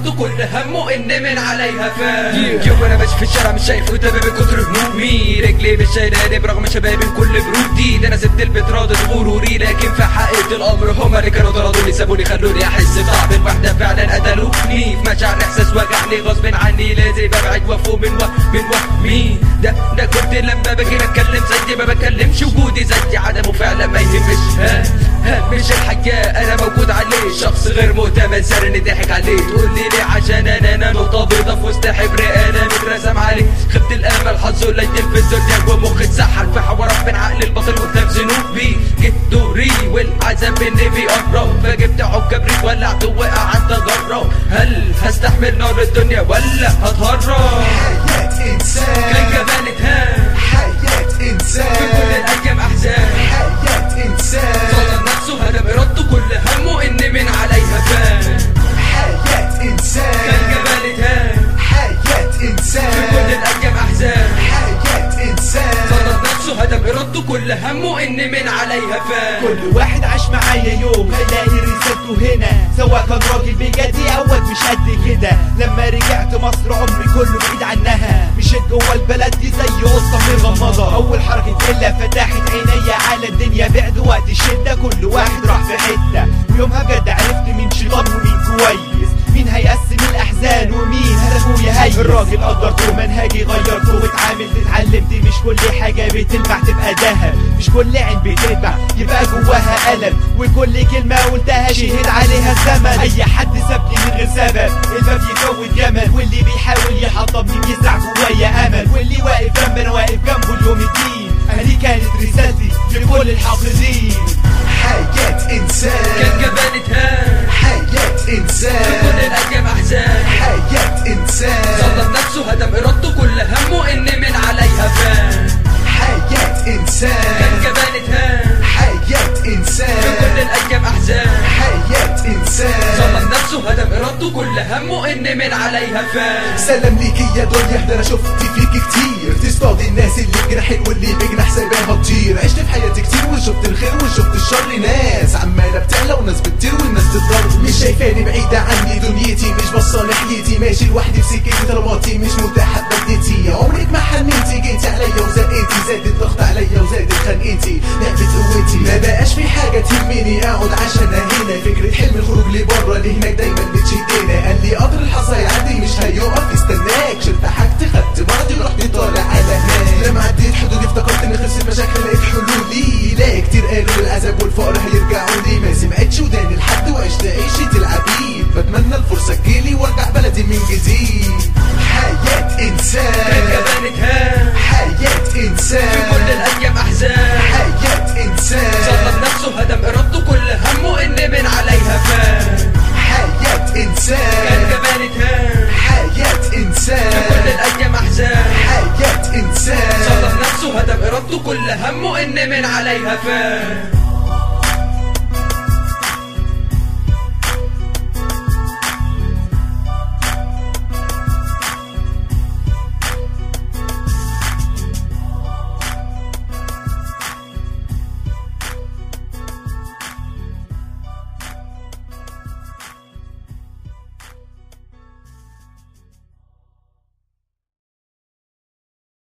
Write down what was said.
ارادته كل همه ان من عليها فات يوم انا ماشي في الشارع مش شايف قدامي من كتر همومي رجلي مش شايلاني برغم شبابي بكل برودي ده انا سبت البيت راضي غروري لكن في حقيقة الامر هما اللي كانوا طردوني سابوني خلوني احس بطعم الوحدة فعلا قتلوني في مشاعر احساس وجعني غصب عني لازم ابعد وافوق من وهم من وهمي ده ده كنت لما باجي بتكلم زي ما بكلمش وجودي زي عدمه فعلا ما يهمش ها ها مش الحياة انا موجود عليه شخص غير مؤتمن سرني ضحك عليه تقول لي ليه عشان انا انا نقطة بيضة في وسط حبر انا مترسم عليه خبت الامل حظه قليل في الدنيا ومخي اتسحل في حوارات بين عقل الباطل قدام ذنوبي جيت دوري والعذاب مني بيقرب فجبت عود كبريت ولعته وقع عن تجرب هل هستحمل نار الدنيا ولا هتهرب حياة إنسان كان جبالة ها حياة في كل إنسان الايام احزان حياة إنسان ظلم نفسه هدم ارادته كل همه ان من عليها فان حياة كان إنسان جبالة ها حياة في كل إنسان الايام احزان حياة إنسان ظلم نفسه هدم ارادته كل همه ان من عليها فان كل واحد عاش معايا يوم هيلاقي رسالته هنا سواء كان راجل بجدي او واد مش قد كده لما رجعت مصر عمري كله بعيد عنها مشيت جوه البلد دي زي قصه مغمضه اول حركه الا فتحت عينيا على الدنيا بعد وقت الشده كل واحد راح في حته ويومها بجد عرفت مين شيطان ومين كويس مين هيقسم الاحزان ومين هدفه يهيس الراجل قدرته منهجي غيرته واتعاملت اتعلمت مش كل حاجه بتلمع تبقى ذهب مش كل عين بتدمع يبقى جواها الم وكل كلمه قلتها شهد عليها الزمن اي حد سابني من غير سبب الباب يفوت جمل واللي بيحاول يحطمني بيزرع جوايا امل واللي واقف جنبي انا واقف جنبه اليوم الدين دي كانت رسالتي لكل الحافظين حياة كان إنسان جبالة ها حياة في كل إنسان الايام احزان حياة إنسان ظلم نفسه هدم ارادته كل همه ان من عليها فان حياة كان إنسان جبالة ها حياة في كل إنسان الايام احزان حياة إنسان ظلم نفسه هدم ارادته كل همه ان من عليها فان سلام ليكي يا دنيا ده انا شفت فيك كتير تصطاد الناس اللي بجناحين واللي بجناح سايباها تطير عشت في حياتي كتير وشفت الخير وشفت الشر ناس عمالة بتعلى وناس بتطير والناس تتضرب مش شايفاني بعيدة عني دنيتي مش باصة ناحيتي ماشي لوحدي في سكتي طلباتي مش متاحة ببديتي عمرك ما حنيتي جيتي عليا وزقيتي زاد الضغط عليا وزادت خنقتي لعبت قوتي ما بقاش في حاجة تهمني اقعد عشان هنا فكرة حلم الخروج لبره لهناك دايما بتشدنا قال لي قطر الحصى هيعدي مش هيقف يستناك شلت حاجتي خدت بعضي ورحت طالع على هناك لما عديت حدودي افتكرت ان خلصت مشاكل لقيت حلولي لا كتير قالوا العذاب والفقر هيرجعوا لي ما سمعتش وداني لحد وعشت عيشة العبيد بتمنى الفرصة تجيلي وارجع بلدي من جديد حياة كان انسان جبالة ها حياة في كل انسان الايام احزان حياة انسان ظلم نفسه هدم